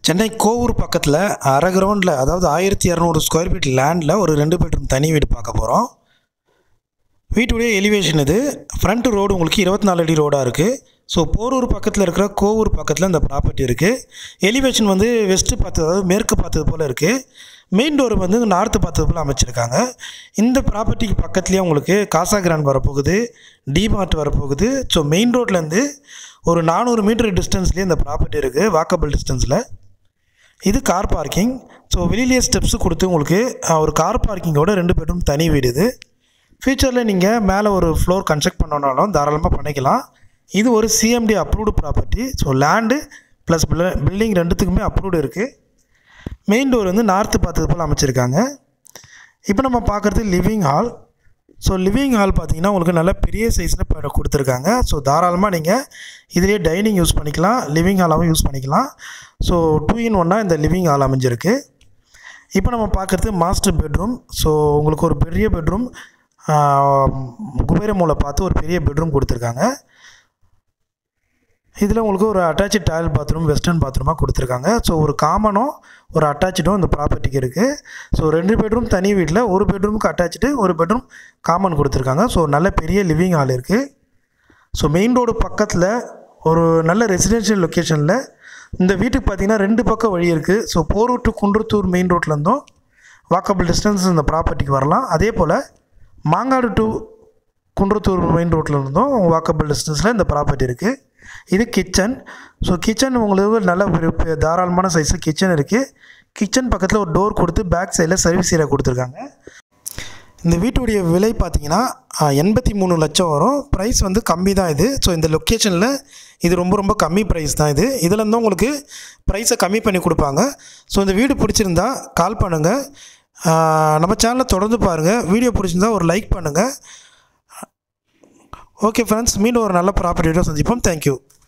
சென்னை கோவூர் பக்கத்தில் அரை கிரவுண்டில் அதாவது ஆயிரத்தி இரநூறு ஸ்கொயர் ஃபீட் லேண்டில் ஒரு ரெண்டு பெட்ரூம் தனி வீடு பார்க்க போகிறோம் வீட்டுடைய எலிவேஷன் இது ஃப்ரண்ட் ரோடு உங்களுக்கு இருபத்தி நாலு அடி ரோடாக இருக்குது ஸோ போரூர் பக்கத்தில் இருக்கிற கோவூர் பக்கத்தில் இந்த ப்ராப்பர்ட்டி இருக்குது எலிவேஷன் வந்து வெஸ்ட்டு பார்த்தது அதாவது மேற்கு பார்த்தது போல் இருக்குது மெயின் டோர் வந்து நார்த்து பார்த்தது போல் அமைச்சிருக்காங்க இந்த ப்ராப்பர்ட்டிக்கு பக்கத்துலேயே உங்களுக்கு காசா கிராண்ட் வரப்போகுது டிமார்ட் வரப்போகுது ஸோ மெயின் ரோட்லேருந்து ஒரு நானூறு மீட்டர் டிஸ்டன்ஸ்லேயே இந்த ப்ராப்பர்ட்டி இருக்குது வாக்கபிள் டிஸ்டன்ஸில் இது கார் பார்க்கிங் ஸோ வெளியிலேயே ஸ்டெப்ஸு கொடுத்து உங்களுக்கு அஹ், ஒரு கார் பார்க்கிங்கோட ரெண்டு பெட்ரூம் தனி வீடு இது ஃபியூச்சரில் நீங்கள் மேலே ஒரு ஃப்ளோர் கன்ஸ்ட்ரக்ட் பண்ணணுன்னாலும் தாராளமாக பண்ணிக்கலாம் இது ஒரு CMD approved property so land plus building ரெண்டுத்துக்குமே அப்ரூவ்டு இருக்குது மெயின் டோர் வந்து நார்த்து பார்த்தது போல் அமைச்சிருக்காங்க இப்போ நம்ம பார்க்குறது living hall so living hall பார்த்தீங்கன்னா உங்களுக்கு நல்ல பெரிய சைஸில் இப்போ கொடுத்துருக்காங்க ஸோ தாராளமாக நீங்கள் இதிலேயே டைனிங் யூஸ் பண்ணிக்கலாம் லிவிங் ஹாலாகவும் யூஸ் பண்ணிக்கலாம் ஸோ டூ இன் ஒன்னாக இந்த லிவிங் ஹால் அமைஞ்சிருக்கு இப்போ நம்ம பார்க்குறது மாஸ்டர் பெட்ரூம் ஸோ உங்களுக்கு ஒரு பெரிய பெட்ரூம் குபேர மூலை பார்த்து ஒரு பெரிய பெட்ரூம் கொடுத்துருக்காங்க இதில் உங்களுக்கு ஒரு அட்டாச்சு டாய்லெட் பாத்ரூம் வெஸ்டர்ன் பாத்ரூமாக கொடுத்துருக்காங்க ஸோ ஒரு காமனும் ஒரு அட்டாச்சும் இந்த ப்ராப்பர்ட்டிக்கு இருக்குது ஸோ ரெண்டு பெட்ரூம் தனி வீட்டில் ஒரு பெட்ரூமுக்கு அட்டாச்சு ஒரு பெட்ரூம் காமன் கொடுத்துருக்காங்க ஸோ நல்ல பெரிய லிவிங் ஹால் இருக்குது ஸோ மெயின் ரோடு பக்கத்தில் ஒரு நல்ல ரெசிடென்ஷியல் லொக்கேஷனில் இந்த வீட்டுக்கு பார்த்தீங்கன்னா ரெண்டு பக்கம் வழி இருக்குது so Porur to Kundrathur main ரோட்லேருந்தும் வாக்கபிள் டிஸ்டன்ஸ் இந்த ப்ராப்பர்ட்டிக்கு வரலாம் அதே போல் மாங்காடு டு குன்றத்தூர் மெயின் ரோட்டில் இருந்தும் வாக்கபிள் டிஸ்டன்ஸில் இந்த ப்ராப்பர்ட்டி இருக்குது இது கிச்சன் ஸோ கிச்சன் உங்களுக்கு நல்ல ஒரு பெ- தாராளமான சைஸில் கிச்சன் இருக்குது கிச்சன் பக்கத்தில் ஒரு டோர் கொடுத்து பேக் சைடில் சர்வீஸ் ஏரியா கொடுத்துருக்காங்க இந்த வீட்டுடைய விலை பார்த்தீங்கன்னா எண்பத்தி மூணு லட்சம் வரும் ப்ரைஸ் வந்து கம்மி தான் இது ஸோ இந்த லொக்கேஷனில் இது ரொம்ப ரொம்ப கம்மி ப்ரைஸ் தான் இது இதில் இருந்து உங்களுக்கு ப்ரைஸை கம்மி பண்ணி கொடுப்பாங்க ஸோ இந்த வீடு பிடிச்சிருந்தா கால் பண்ணுங்கள் நம்ம சேனலை தொடர்ந்து பாருங்கள் வீடியோ பிடிச்சிருந்தா ஒரு லைக் பண்ணுங்கள் ஓகே ஃப்ரெண்ட்ஸ் மீண்டும் ஒரு நல்ல ப்ராப்பர்ட்டியோட சந்திப்போம் தேங்க்யூ